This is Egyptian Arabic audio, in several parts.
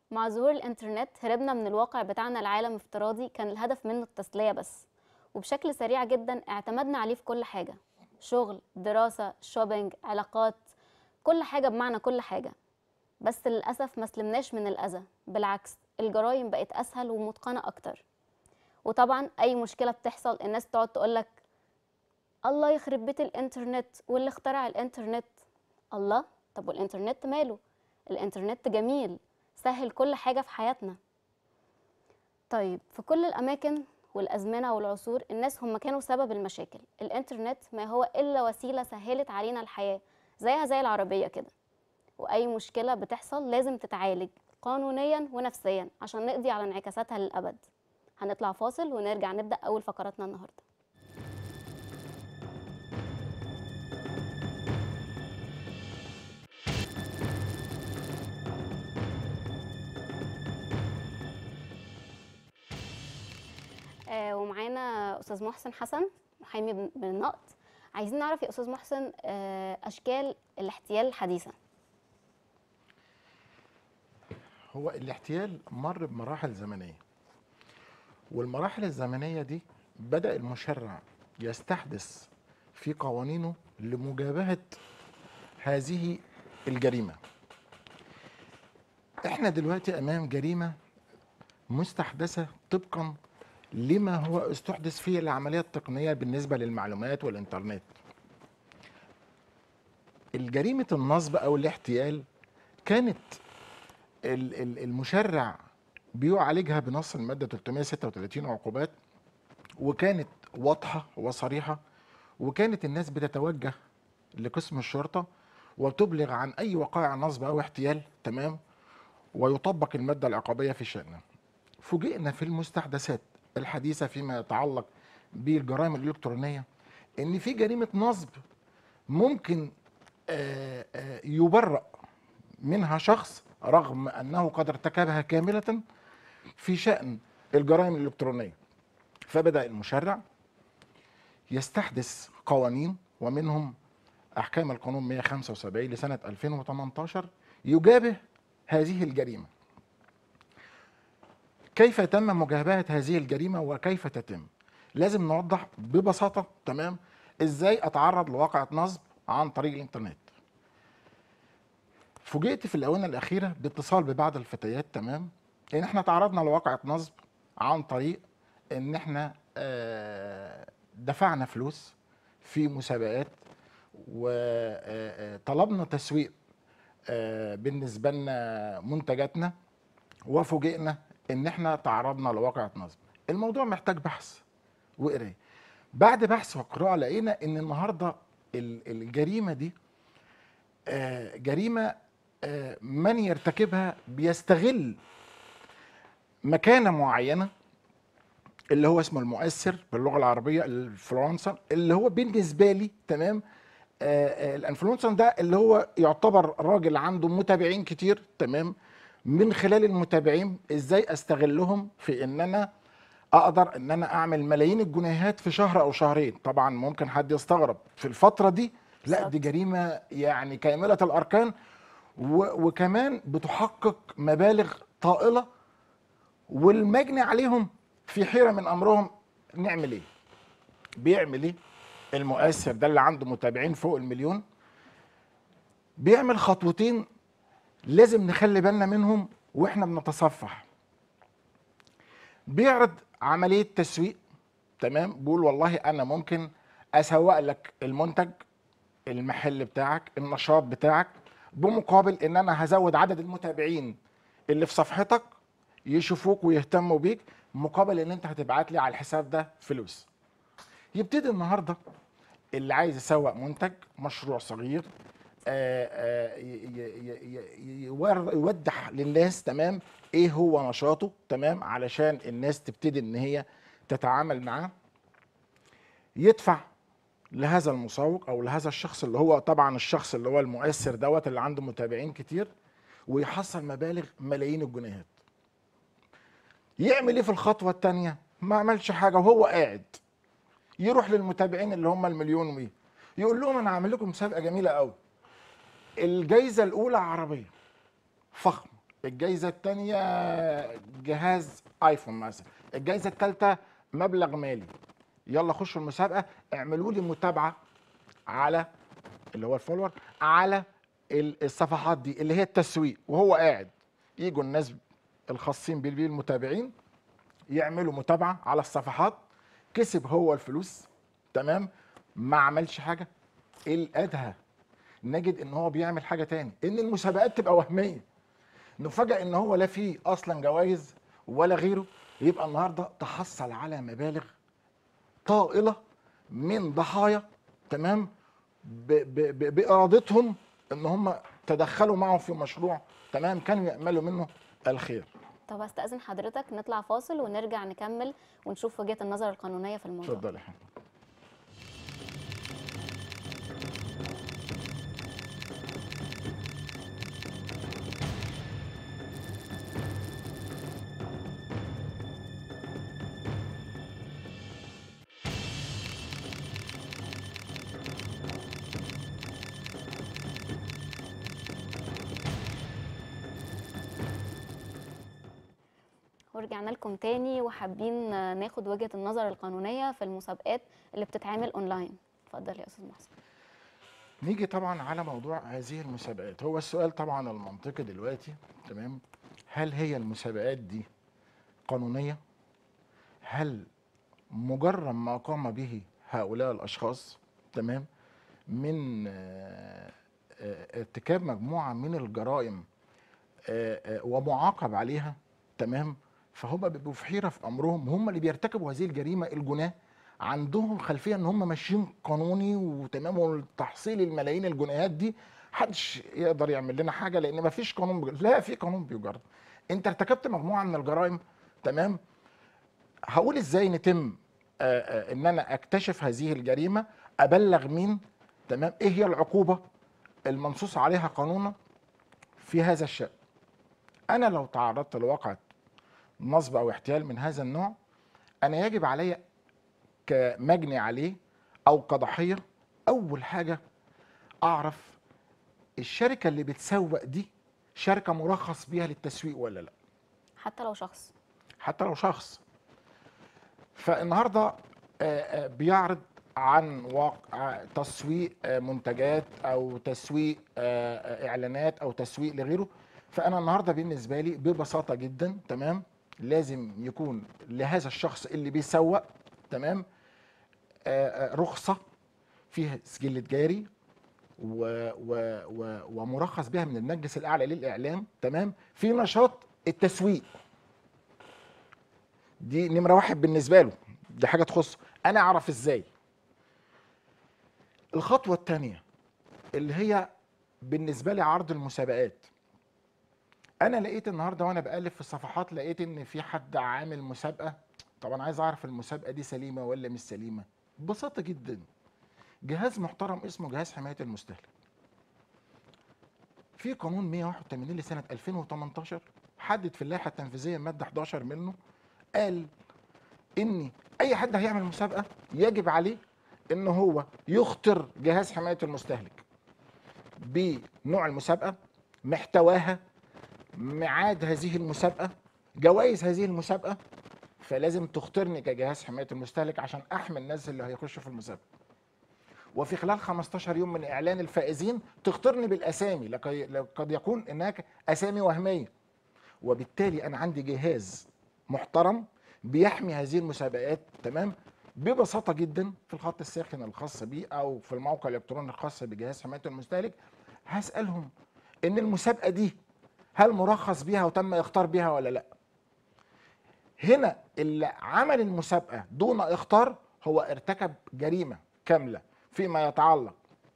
مع ظهور الإنترنت هربنا من الواقع بتاعنا لعالم افتراضي كان الهدف منه التسلية بس وبشكل سريع جدا اعتمدنا عليه في كل حاجة شغل دراسة شوبينج علاقات كل حاجة بمعنى كل حاجة بس للأسف ما سلمناش من الأذى بالعكس الجرائم بقت أسهل ومتقنة أكتر وطبعا أي مشكلة بتحصل الناس تقعد تقولك الله يخرب بيت الإنترنت واللي اخترع الإنترنت الله طب والإنترنت ماله الإنترنت جميل سهل كل حاجة في حياتنا طيب في كل الأماكن والأزمنة والعصور الناس هم كانوا سبب المشاكل الإنترنت ما هو إلا وسيلة سهلت علينا الحياة زيها زي العربية كده وأي مشكلة بتحصل لازم تتعالج قانونيا ونفسيا عشان نقضي على انعكاساتها للأبد هنطلع فاصل ونرجع نبدأ أول فقراتنا النهاردة آه ومعانا أستاذ محسن حسن محامي بن- بالنقد عايزين نعرف يا أستاذ محسن آه أشكال الاحتيال الحديثة هو الاحتيال مر بمراحل زمنية والمراحل الزمنية دي بدأ المشرع يستحدث في قوانينه لمجابهة هذه الجريمة احنا دلوقتي امام جريمة مستحدثة طبقا لما هو استحدث فيه العملية التقنية بالنسبة للمعلومات والإنترنت الجريمة النصب أو الاحتيال كانت ال- ال- المشرع بيعالجها بنص المادة 336 عقوبات وكانت واضحة وصريحة وكانت الناس بتتوجه لقسم الشرطة وتبلغ عن أي وقائع نصب أو احتيال تمام ويطبق المادة العقابية في شأنه فوجئنا في المستحدثات الحديثة فيما يتعلق بالجرائم الإلكترونية إن في جريمة نصب ممكن آه، آه، يبرأ منها شخص رغم أنه قد ارتكبها كاملة في شأن الجرائم الإلكترونية فبدأ المشرع يستحدث قوانين ومنهم أحكام القانون 175 لسنة 2018 يجابه هذه الجريمة كيف تم مجابهة هذه الجريمة وكيف تتم لازم نوضح ببساطة تمام ازاي اتعرض لواقعة نصب عن طريق الانترنت فوجئت في الاونه الاخيره باتصال ببعض الفتيات تمام ان احنا تعرضنا لواقعة نصب عن طريق ان احنا آه، دفعنا فلوس في مسابقات وطلبنا تسويق آه، بالنسبه لنا منتجاتنا وفوجئنا ان احنا تعرضنا لواقعة نصب الموضوع محتاج بحث وقرايه بعد بحث وقراءه لقينا ان النهارده ال- الجريمه دي آه، جريمه آه، من يرتكبها بيستغل مكانه معينه اللي هو اسمه المؤثر باللغه العربيه الانفلونسر اللي هو بالنسبه لي تمام آه، آه، الانفلونسر ده اللي هو يعتبر راجل عنده متابعين كتير تمام من خلال المتابعين ازاي استغلهم في ان انا اقدر ان انا اعمل ملايين الجنيهات في شهر او شهرين طبعا ممكن حد يستغرب في الفتره دي لا بالظبط. دي جريمه يعني كامله الاركان و- وكمان بتحقق مبالغ طائله والمجني عليهم في حيره من امرهم نعمل ايه بيعمل ايه المؤثر ده اللي عنده متابعين فوق المليون بيعمل خطوتين لازم نخلي بالنا منهم واحنا بنتصفح بيعرض عمليه تسويق تمام بيقول والله انا ممكن اسوق لك المنتج المحل بتاعك النشاط بتاعك بمقابل ان انا هزود عدد المتابعين اللي في صفحتك يشوفوك ويهتموا بيك مقابل ان انت هتبعت لي على الحساب ده فلوس يبتدي النهارده اللي عايز يسوق منتج مشروع صغير آه، آه، ي- ي- ي- ي- يور- يوضح للناس تمام ايه هو نشاطه تمام علشان الناس تبتدي ان هي تتعامل معاه يدفع لهذا المسوق او لهذا الشخص اللي هو طبعا الشخص اللي هو المؤثر دوت اللي عنده متابعين كتير ويحصل مبالغ ملايين الجنيهات يعمل ايه في الخطوه الثانيه ما عملش حاجه وهو قاعد يروح للمتابعين اللي هم المليون ويه يقول لهم انا هعمل لكم مسابقه جميله قوي الجايزه الاولى عربيه فخمه الجايزه الثانيه جهاز ايفون مثلا الجايزه الثالثه مبلغ مالي يلا خشوا المسابقه اعملوا لي متابعه على اللي هو الفولور على ال- الصفحات دي اللي هي التسويق وهو قاعد يجوا الناس الخاصين بيه المتابعين يعملوا متابعه على الصفحات كسب هو الفلوس تمام ما عملش حاجه الادهى نجد ان هو بيعمل حاجه تاني ان المسابقات تبقى وهميه نفاجئ ان هو لا فيه اصلا جوائز ولا غيره يبقى النهارده تحصل على مبالغ طائله من ضحايا تمام ب ب ب بارادتهم ان هم تدخلوا معه في مشروع تمام كانوا ياملوا منه الخير طب استاذن حضرتك نطلع فاصل ونرجع نكمل ونشوف وجهه النظر القانونيه في الموضوع اتفضل يا حبيبي ورجعنا لكم تاني وحابين ناخد وجهه النظر القانونيه في المسابقات اللي بتتعمل اونلاين اتفضل يا استاذ محسن نيجي طبعا على موضوع هذه المسابقات هو السؤال طبعا المنطقي دلوقتي تمام هل هي المسابقات دي قانونية هل مجرم ما قام به هؤلاء الأشخاص تمام من آه، آه، ارتكاب مجموعة من الجرائم آه، آه، ومعاقب عليها تمام فهم بيبقوا في حيرة في أمرهم هم اللي بيرتكبوا هذه الجريمة الجناه عندهم خلفيه ان هم ماشيين قانوني وتمام وتحصيل الملايين الجنيهات دي محدش يقدر يعمل لنا حاجه لان مفيش قانون بيجرد. لا في قانون بيجرد انت ارتكبت مجموعه من الجرائم تمام هقول ازاي نتم آه، آه، ان انا اكتشف هذه الجريمه ابلغ مين تمام ايه هي العقوبه المنصوص عليها قانونا في هذا الشان انا لو تعرضت لواقعه نصب او احتيال من هذا النوع انا يجب علي كمجني عليه او كضحيه اول حاجه اعرف الشركه اللي بتسوق دي شركه مرخص بيها للتسويق ولا لا حتى لو شخص حتى لو شخص فالنهارده آه، آه، بيعرض عن واقع تسويق آه، منتجات او تسويق آه، آه، اعلانات او تسويق لغيره فانا النهارده بالنسبه لي ببساطه جدا تمام لازم يكون لهذا الشخص اللي بيسوق تمام آه، آه، رخصه فيها سجل تجاري و و و ومرخص بها من المجلس الاعلى للاعلام تمام في نشاط التسويق دي نمره واحد بالنسبه له دي حاجه تخصه انا اعرف ازاي الخطوه الثانيه اللي هي بالنسبه لي عرض المسابقات انا لقيت النهارده وانا بقلب في الصفحات لقيت ان في حد عامل مسابقه طبعا عايز اعرف المسابقه دي سليمه ولا مش سليمه ببساطه جدا جهاز محترم اسمه جهاز حمايه المستهلك في قانون 181 لسنه 2018 حدد في اللائحه التنفيذيه ماده 11 منه قال ان اي حد هيعمل مسابقه يجب عليه ان هو يخطر جهاز حمايه المستهلك بنوع المسابقه محتواها ميعاد هذه المسابقه جوائز هذه المسابقه فلازم تخطرني كجهاز حمايه المستهلك عشان احمي الناس اللي هيخشوا في المسابقه وفي خلال 15 يوم من اعلان الفائزين تخطرني بالاسامي لك- قد يكون هناك اسامي وهميه وبالتالي انا عندي جهاز محترم بيحمي هذه المسابقات تمام ببساطه جدا في الخط الساخن الخاص بيه او في الموقع الالكتروني الخاص بجهاز حمايه المستهلك هسالهم ان المسابقه دي هل مرخص بيها وتم اختار بيها ولا لا هنا اللي عمل المسابقه دون اختار هو ارتكب جريمه كامله فيما يتعلق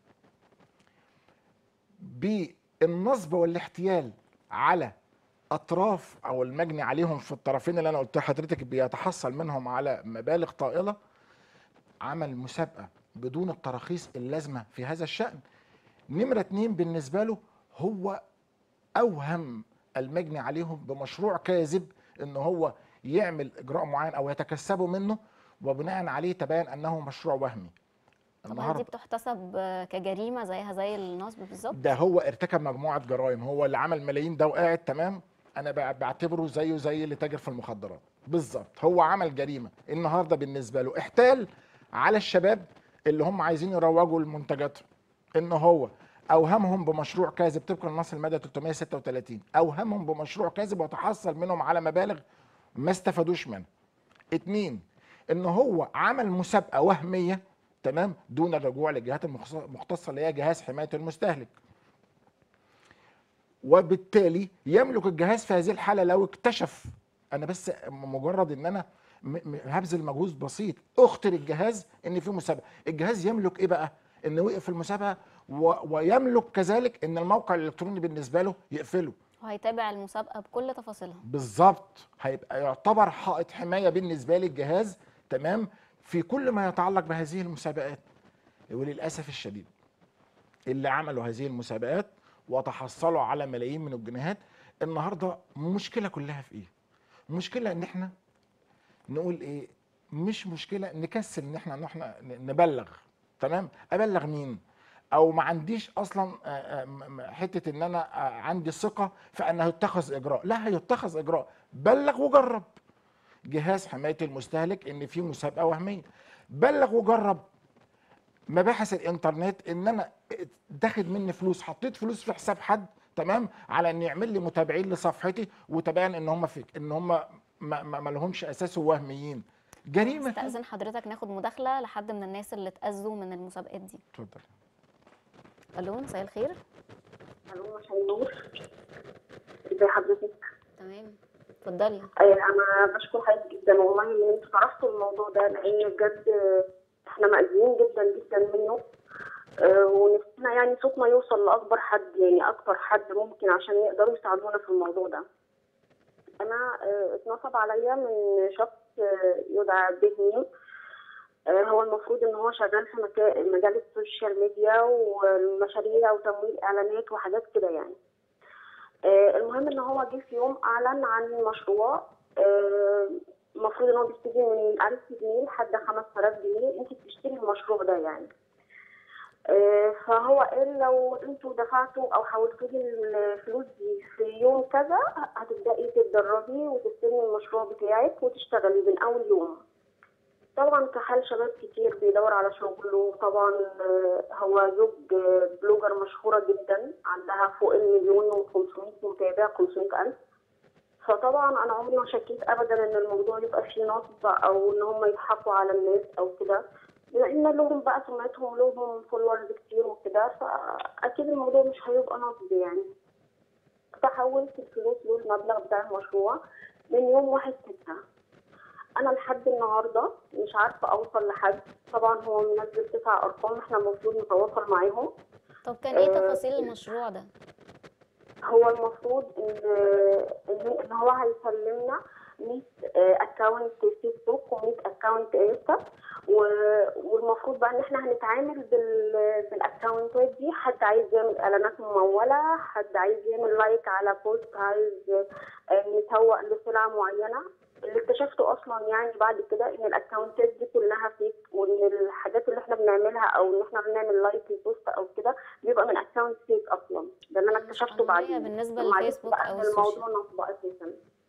بالنصب والاحتيال على اطراف او المجني عليهم في الطرفين اللي انا قلت لحضرتك بيتحصل منهم على مبالغ طائله عمل مسابقه بدون التراخيص اللازمه في هذا الشان نمره اتنين بالنسبه له هو اوهم المجني عليهم بمشروع كاذب ان هو يعمل اجراء معين او يتكسبوا منه وبناء عليه تبين انه مشروع وهمي طب هل دي بتحتسب كجريمه زيها زي النصب بالظبط ده هو ارتكب مجموعه جرائم هو اللي عمل ملايين ده وقاعد تمام انا بع- بعتبره زيه زي اللي تاجر في المخدرات بالظبط هو عمل جريمه النهارده بالنسبه له احتال على الشباب اللي هم عايزين يروجوا لمنتجاتهم ان هو اوهمهم بمشروع كاذب طبقا لنص الماده 336 اوهمهم بمشروع كاذب وتحصل منهم على مبالغ ما استفادوش منها اتنين ان هو عمل مسابقه وهميه تمام دون الرجوع للجهات المخص- المختصه اللي هي جهاز حمايه المستهلك وبالتالي يملك الجهاز في هذه الحاله لو اكتشف انا بس مجرد ان انا م- م- هبذل مجهود بسيط اخطر الجهاز ان في مسابقه الجهاز يملك ايه بقى ان وقف المسابقه و... ويملك كذلك ان الموقع الالكتروني بالنسبه له يقفله وهيتابع المسابقه بكل تفاصيلها بالظبط هيبقى يعتبر حائط حمايه بالنسبه لي الجهاز تمام في كل ما يتعلق بهذه المسابقات وللاسف الشديد اللي عملوا هذه المسابقات وتحصلوا على ملايين من الجنيهات النهارده المشكله كلها في ايه؟ المشكله ان احنا نقول ايه؟ مش مشكله نكسل ان احنا ان احنا نبلغ تمام؟ ابلغ مين؟ او ما عنديش اصلا آه، آه، م- م- حته ان انا آه، عندي ثقه في انه يتخذ اجراء، لا هيتخذ اجراء، بلغ وجرب. جهاز حمايه المستهلك ان في مسابقه وهميه. بلغ وجرب مباحث الانترنت ان انا داخل مني فلوس حطيت فلوس في حساب حد تمام على ان يعمل لي متابعين لصفحتي وتبين ان هم فيك ان هم ما, ما, ما لهمش اساس وهميين جريمه استاذن حضرتك ناخد مداخله لحد من الناس اللي اتاذوا من المسابقات دي اتفضل الو مساء الخير الو مساء النور ازي حضرتك تمام اتفضلي آه، انا بشكر حضرتك جدا والله ان انتوا طرحتوا الموضوع ده لان بجد آه، احنا مأذيين جدا جدا منه آه، ونفسنا يعني صوتنا يوصل لاكبر حد يعني اكبر حد ممكن عشان يقدروا يساعدونا في الموضوع ده انا آه، اتنصب عليا من شخص آه، يدعى بهني آه، هو المفروض ان هو شغال في مكا- مجال السوشيال ميديا والمشاريع وتمويل اعلانات وحاجات كده يعني آه، المهم ان هو جه في يوم اعلن عن مشروع آه، المفروض ان هو بيبتدي من 1000 جنيه لحد 5000 جنيه انت بتشتري المشروع ده يعني آه، فهو قال لو انتوا دفعتوا او حولتوا لي الفلوس دي في يوم كذا هتبداي تتدربي وتستلمي المشروع بتاعك وتشتغلي من اول يوم طبعا كحال شباب كتير بيدور على شغل وطبعا آه، هو زوج آه، بلوجر مشهورة جدا عندها فوق المليون و500 متابع 500 ألف فطبعا أنا عمري ما شكيت أبدا إن الموضوع يبقى فيه نصب أو إن هم يضحكوا على الناس أو كده لأن لهم بقى سمعتهم لهم فولورز كتير وكده فأكيد الموضوع مش هيبقى نصب يعني فحولت الفلوس له المبلغ بتاع المشروع من يوم واحد ستة انا لحد النهارده مش عارفه اوصل لحد طبعا هو منزل تسع ارقام احنا المفروض نتواصل معاهم طب كان ايه آه، تفاصيل المشروع ده هو المفروض ان ان إن هو هيسلمنا 100 اكونت فيسبوك و100 اكونت انستا و- والمفروض بقى ان احنا هنتعامل بال بالاكونتات دي حد عايز يعمل اعلانات مموله حد عايز يعمل لايك على بوست عايز آه، يسوق لسلعه معينه اللي اكتشفته اصلا يعني بعد كده ان الاكونتات دي كلها فيك وان الحاجات اللي احنا بنعملها او ان احنا بنعمل لايك لبوست او كده بيبقى من اكونت فيك اصلا ده اللي انا مش اكتشفته قانونية بعدين بالنسبة ومعرفت للفيسبوك بقى أو إن السوشيال. الموضوع نصب اساسا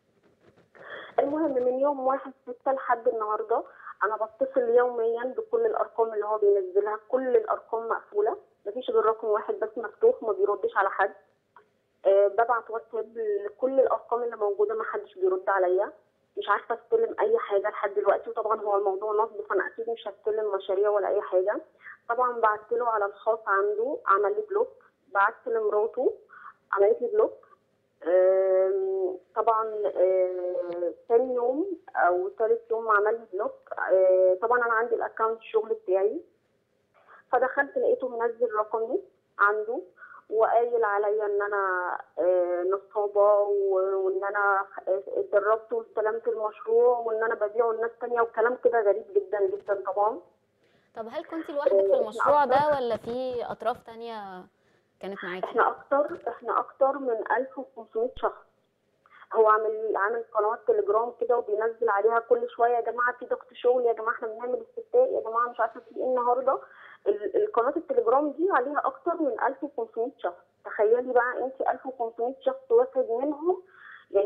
المهم من يوم واحد ستة لحد النهارده انا بتصل يوميا بكل الارقام اللي هو بينزلها كل الارقام مقفوله مفيش غير رقم واحد بس مفتوح ما بيردش على حد أه ببعت واتساب لكل الارقام اللي موجوده ما حدش بيرد عليا مش عارفه استلم اي حاجه لحد دلوقتي وطبعا هو الموضوع نصب فانا اكيد مش هستلم مشاريع ولا اي حاجه طبعا بعت له على الخاص عنده عمل لي بلوك بعت لمراته عملت لي بلوك آم، طبعا آه، تاني يوم او تالت يوم عمل لي بلوك آه، طبعا انا عندي الاكونت الشغل بتاعي فدخلت لقيته منزل رقمي عنده وقايل عليا ان انا آه، نصابه و- وان انا آه، اتدربت واستلمت المشروع وان انا ببيعه لناس تانية وكلام كده غريب جدا جدا طبعا طب هل كنت لوحدك في إحنا المشروع ده أكتر. ولا في اطراف تانية كانت معاكي احنا اكتر احنا اكتر من 1500 شخص هو عامل عامل قنوات تليجرام كده وبينزل عليها كل شويه يا جماعه في ضغط شغل يا جماعه احنا بنعمل استفتاء يا جماعه مش عارفه في ايه النهارده ال- القناه التليجرام دي عليها اكتر من 1500 شخص تخيلي بقى انت 1500 شخص واحد منهم يعني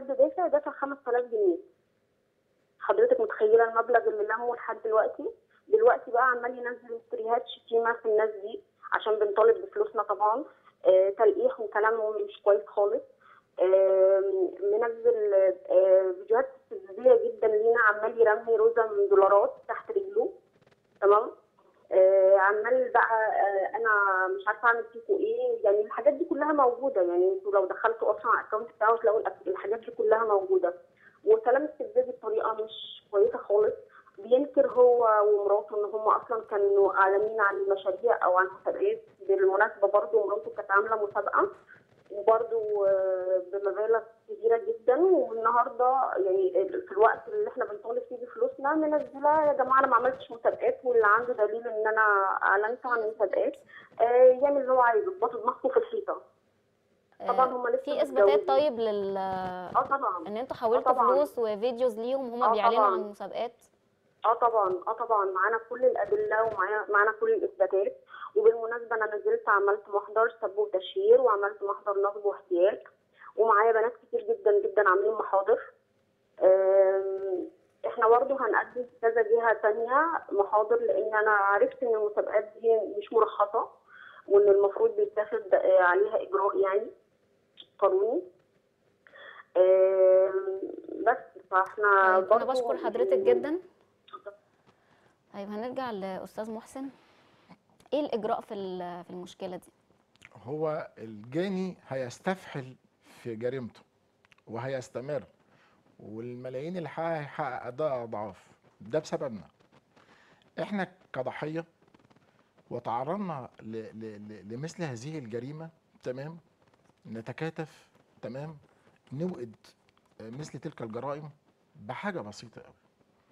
حد دافع دافع 5000 جنيه حضرتك متخيله المبلغ اللي لمه لحد دلوقتي دلوقتي بقى عمال ينزل ستريهات شتيمه في الناس دي عشان بنطالب بفلوسنا طبعا آه تلقيح وكلام مش كويس خالص آه منزل آه فيديوهات استفزازيه جدا لينا عمال يرمي روزه من دولارات تحت رجله تمام آه عمال بقى آه انا مش عارفه اعمل فيكم ايه يعني الحاجات دي كلها موجوده يعني انتوا لو دخلتوا اصلا على الاكونت بتاعه تلاقوا الأك- الحاجات دي كلها موجوده وكلام استفزازي بطريقه مش كويسه خالص بينكر هو ومراته ان هم اصلا كانوا اعلاميين عن المشاريع او عن مسابقات بالمناسبه برضه مراته كانت عامله مسابقه وبرضه آه، بمبالغ كبيره جدا والنهارده يعني في الوقت اللي احنا بنطالب فيه بفلوسنا منزله يا جماعه انا ما عملتش مسابقات واللي عنده دليل ان انا اعلنت عن المسابقات آه، يعمل اللي هو عايزه يخبطوا دماغه في الحيطه طبعا هم لسه في اثباتات متجوزين. طيب لل اه طبعا ان انتوا حولتوا طبعاً. فلوس وفيديوز ليهم هما آه بيعلنوا طبعاً. عن مسابقات اه طبعا اه طبعا معانا كل الادله ومعانا معانا كل الاثباتات وبالمناسبه انا نزلت عملت محضر سب وتشهير وعملت محضر نصب واحتيال ومعايا بنات كتير جدا جدا عاملين محاضر آم، احنا برضه هنقدم في كذا جهه تانية محاضر لان انا عرفت ان المسابقات دي مش مرخصه وان المفروض بيتاخد آه، عليها اجراء يعني قانوني آم، بس فاحنا طيب انا برضه بشكر حضرتك جدا طيب هنرجع لاستاذ محسن ايه الاجراء في ال- في المشكله دي هو الجاني هيستفحل في جريمته وهيستمر والملايين اللي حقق هيحقق ده اضعاف ده بسببنا احنا كضحيه وتعرضنا ل- ل- ل- لمثل هذه الجريمه تمام نتكاتف تمام نوقد مثل تلك الجرائم بحاجه بسيطه قوي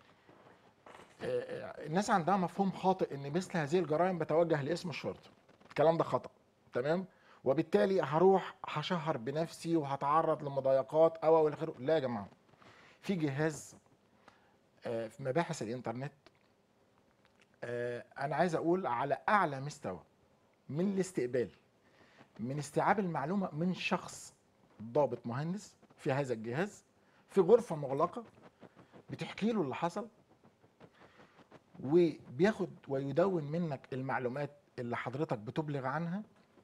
الناس عندها مفهوم خاطئ ان مثل هذه الجرائم بتوجه لاسم الشرطه الكلام ده خطأ تمام وبالتالي هروح هشهر بنفسي وهتعرض لمضايقات او او الى اخره لا يا جماعه في جهاز آه، في مباحث الانترنت آه، انا عايز اقول على اعلى مستوى من الاستقبال من استيعاب المعلومه من شخص ضابط مهندس في هذا الجهاز في غرفه مغلقه بتحكي له اللي حصل وبياخد ويدون منك المعلومات اللي حضرتك بتبلغ عنها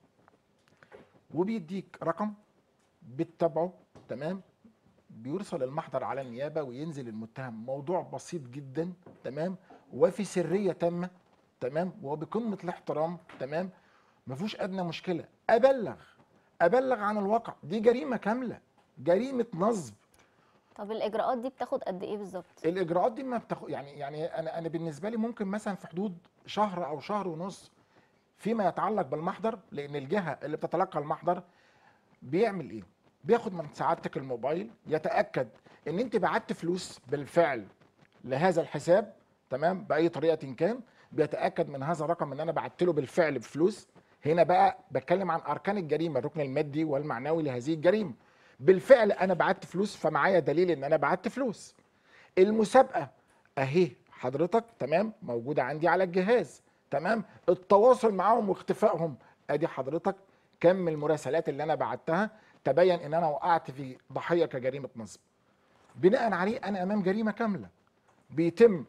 وبيديك رقم بتتابعه تمام بيرسل المحضر على النيابه وينزل المتهم موضوع بسيط جدا تمام وفي سريه تامه تمام وبقمه الاحترام تمام ما فيهوش ادنى مشكله ابلغ ابلغ عن الواقع دي جريمه كامله جريمه نصب طب الاجراءات دي بتاخد قد ايه بالظبط الاجراءات دي ما بتاخد يعني يعني انا انا بالنسبه لي ممكن مثلا في حدود شهر او شهر ونص فيما يتعلق بالمحضر لان الجهه اللي بتتلقى المحضر بيعمل ايه بياخد من سعادتك الموبايل يتاكد ان انت بعت فلوس بالفعل لهذا الحساب تمام باي طريقه كان بيتاكد من هذا الرقم ان انا بعت له بالفعل بفلوس هنا بقى بتكلم عن اركان الجريمه الركن المادي والمعنوي لهذه الجريمه بالفعل انا بعت فلوس فمعايا دليل ان انا بعت فلوس المسابقه اهي حضرتك تمام موجوده عندي على الجهاز تمام التواصل معاهم واختفائهم ادي حضرتك كم المراسلات اللي انا بعتها تبين ان انا وقعت في ضحيه كجريمه نصب بناء عليه انا امام جريمه كامله بيتم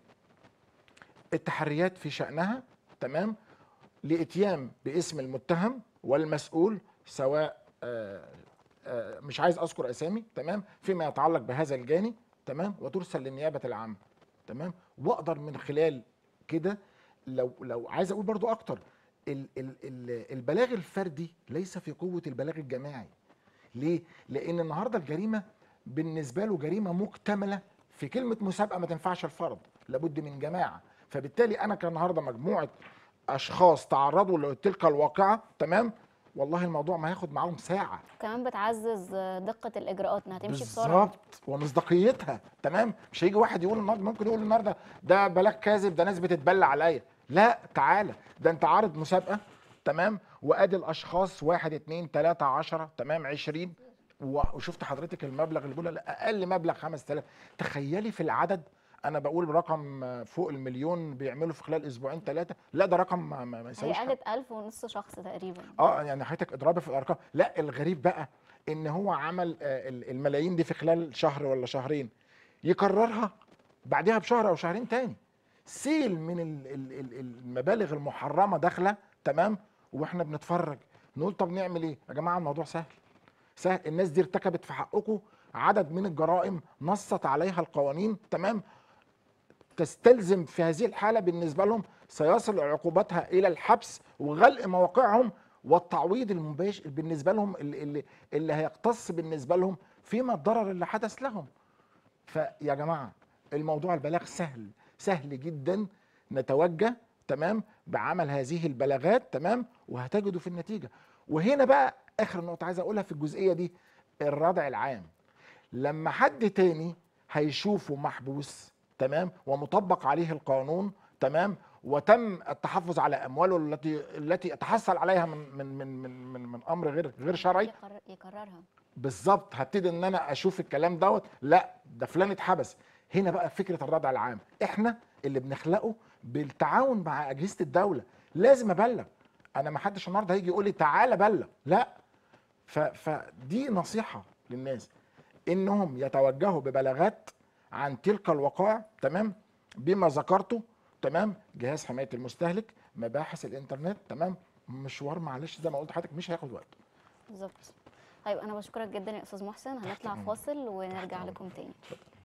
التحريات في شانها تمام لاتيان باسم المتهم والمسؤول سواء آه آه مش عايز اذكر اسامي تمام فيما يتعلق بهذا الجاني تمام وترسل للنيابه العامه تمام واقدر من خلال كده لو لو عايز اقول برضو اكتر ال ال ال البلاغ الفردي ليس في قوه البلاغ الجماعي ليه لان النهارده الجريمه بالنسبه له جريمه مكتمله في كلمه مسابقه ما تنفعش الفرد لابد من جماعه فبالتالي انا كالنهارده مجموعه اشخاص تعرضوا لتلك الواقعه تمام والله الموضوع ما هياخد معاهم ساعه كمان بتعزز دقه الاجراءات انها تمشي بسرعه بالظبط ومصداقيتها تمام مش هيجي واحد يقول النهارده ممكن يقول النهارده ده بلاغ كاذب ده ناس بتتبلى عليا لا تعالى ده انت عارض مسابقه تمام وادي الاشخاص واحد اتنين تلاته عشرة تمام عشرين وشفت حضرتك المبلغ اللي بيقول لا اقل مبلغ 5000 تخيلي في العدد انا بقول رقم فوق المليون بيعملوا في خلال اسبوعين ثلاثه لا ده رقم ما, ما هي يساويش حاجة. قالت 1000 ونص شخص تقريبا اه يعني حضرتك اضرابي في الارقام لا الغريب بقى ان هو عمل آه، ال- الملايين دي في خلال شهر ولا شهرين يكررها بعدها بشهر او شهرين تاني سيل من ال- ال- ال- المبالغ المحرمه داخله تمام واحنا بنتفرج نقول طب نعمل ايه يا جماعه الموضوع سهل سهل الناس دي ارتكبت في حقكم عدد من الجرائم نصت عليها القوانين تمام تستلزم في هذه الحاله بالنسبه لهم سيصل عقوبتها الى الحبس وغلق مواقعهم والتعويض المباشر بالنسبه لهم اللي, اللي, اللي هيقتص بالنسبه لهم فيما الضرر اللي حدث لهم فيا جماعه الموضوع البلاغ سهل سهل جدا نتوجه تمام بعمل هذه البلاغات تمام وهتجدوا في النتيجه وهنا بقى اخر نقطه عايز اقولها في الجزئيه دي الردع العام لما حد تاني هيشوفه محبوس تمام ومطبق عليه القانون تمام وتم التحفظ على امواله التي التي تحصل عليها من من من من من, من امر غير غير شرعي يقرر يكررها بالظبط هبتدي ان انا اشوف الكلام دوت لا ده فلان اتحبس هنا بقى فكره الردع العام احنا اللي بنخلقه بالتعاون مع اجهزه الدوله لازم ابلغ انا ما حدش النهارده هيجي يقول لي تعالى بلغ لا ف... فدي نصيحه للناس انهم يتوجهوا ببلاغات عن تلك الوقائع تمام بما ذكرته تمام جهاز حمايه المستهلك مباحث الانترنت تمام مشوار معلش زي ما قلت لحضرتك مش هياخد وقت بالظبط طيب انا بشكرك جدا يا استاذ محسن هنطلع أمرك. فاصل ونرجع أمرك. لكم تاني